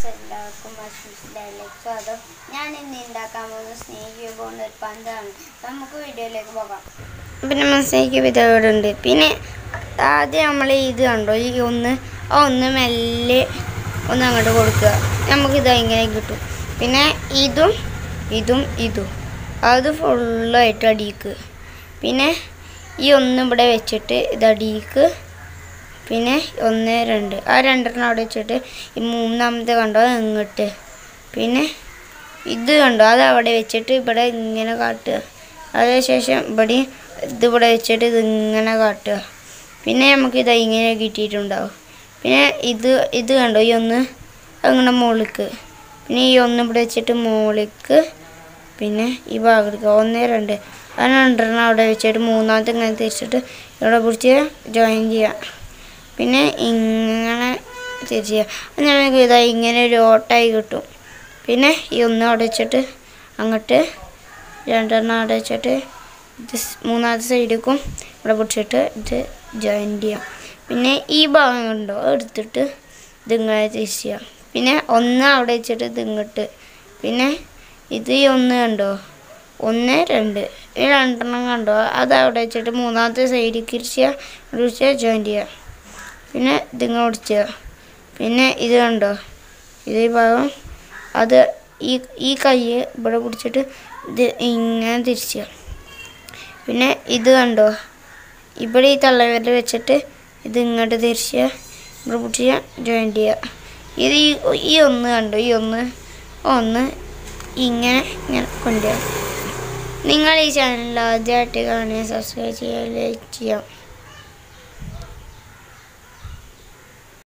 friends എല്ലാവർക്കും മഷ്മിസിലേക്ക് സ്വാഗതം ഞാൻ ഇന്ന് ഉണ്ടാക്കാൻ പോകുന്ന സ്നേഹി പോകുന്ന ഒരു പന്താണ് അപ്പൊ നമുക്ക് വീഡിയോയിലേക്ക് പോകാം പിന്നെ നമ്മൾ സ്നേഹി വിധവിടെ ഉണ്ട് പിന്നെ ആദ്യം നമ്മൾ ഇത് കണ്ടോ ഈ ഒന്ന് ആ ഒന്ന് മെല്ലെ ഒന്ന് അങ്ങോട്ട് കൊടുക്കുക നമുക്കിത് ഇങ്ങനെ കിട്ടും പിന്നെ ഇതും ഇതും ഇതും അത് ഫുള്ളായിട്ട് അടിക്ക് പിന്നെ ഈ ഒന്ന് ഇവിടെ വെച്ചിട്ട് ഇത് അടിക്ക് പിന്നെ ഒന്ന് രണ്ട് ആ രണ്ടെണ്ണം അവിടെ വെച്ചിട്ട് ഈ മൂന്നാമത്തെ കണ്ടോ ഇങ്ങോട്ട് പിന്നെ ഇത് കണ്ടോ അത് അവിടെ വെച്ചിട്ട് ഇവിടെ ഇങ്ങനെ കാട്ടുക അതിനുശേഷം ഇവിടെ ഇത് ഇവിടെ വെച്ചിട്ട് ഇത് ഇങ്ങനെ കാട്ടുക പിന്നെ നമുക്ക് ഇത് ഇങ്ങനെ കിട്ടിയിട്ടുണ്ടാവും പിന്നെ ഇത് ഇത് കണ്ടോ ഈ ഒന്ന് അങ്ങനെ മുകളിലേക്ക് പിന്നെ ഈ ഒന്ന് ഇവിടെ വെച്ചിട്ട് മുകളിലേക്ക് പിന്നെ ഈ ഭാഗത്തേക്ക് ഒന്ന് രണ്ട് ആ രണ്ടെണ്ണം അവിടെ വെച്ചിട്ട് മൂന്നാമത്തെ ഇങ്ങനെ തിരിച്ചിട്ട് ഇവിടെ പിടിച്ച് ജോയിൻ ചെയ്യാം പിന്നെ ഇങ്ങനെ തിരിച്ച് ചെയ്യാം അത് നമുക്ക് ഇതാ ഇങ്ങനെ ഒരു ഓട്ടായി കിട്ടും പിന്നെ ഈ ഒന്ന് അവിടെ വെച്ചിട്ട് അങ്ങോട്ട് രണ്ടെണ്ണം അവിടെ വെച്ചിട്ട് ഇത് സ് മൂന്നാമത്തെ സൈഡിലേക്കും ഇവിടെ പിടിച്ചിട്ട് ഇത് ജോയിൻ ചെയ്യാം പിന്നെ ഈ ഭാഗം ഉണ്ടോ എടുത്തിട്ട് ഇതിങ്ങനെ തിരിച്ച് ചെയ്യാം പിന്നെ ഒന്ന് അവിടെ വെച്ചിട്ട് ഇത് ഇങ്ങോട്ട് പിന്നെ ഇത് ഈ ഒന്ന് കണ്ടോ ഒന്ന് രണ്ട് ഈ രണ്ടെണ്ണം കണ്ടോ അത് അവിടെ വെച്ചിട്ട് മൂന്നാമത്തെ സൈഡിൽ തിരിച്ച് തിരിച്ച് ജോയിൻ ചെയ്യാം പിന്നെ ഇതിങ്ങനെ ഒടിച്ചുക പിന്നെ ഇത് കണ്ടോ ഇത് ഈ ഭാഗം അത് ഈ ഈ കൈ ഇവിടെ പിടിച്ചിട്ട് ഇത് ഇങ്ങനെ തിരിച്ചുക പിന്നെ ഇത് കണ്ടോ ഇവിടെ ഈ തള്ളവിരൽ വെച്ചിട്ട് ഇത് ഇങ്ങോട്ട് തിരിച്ചുക ഇവിടെ പിടിച്ച് ജോയിൻ ചെയ്യുക ഇത് ഈ ഈ ഒന്ന് കണ്ടോ ഈ ഒന്ന് ഒന്ന് ഇങ്ങനെ ഇങ്ങനെ കൊണ്ടുപോകുക നിങ്ങൾ ഈ ചാനൽ ആദ്യമായിട്ട് കാണുക സബ്സ്ക്രൈബ് ചെയ്യുക ലൈക്ക് ചെയ്യാം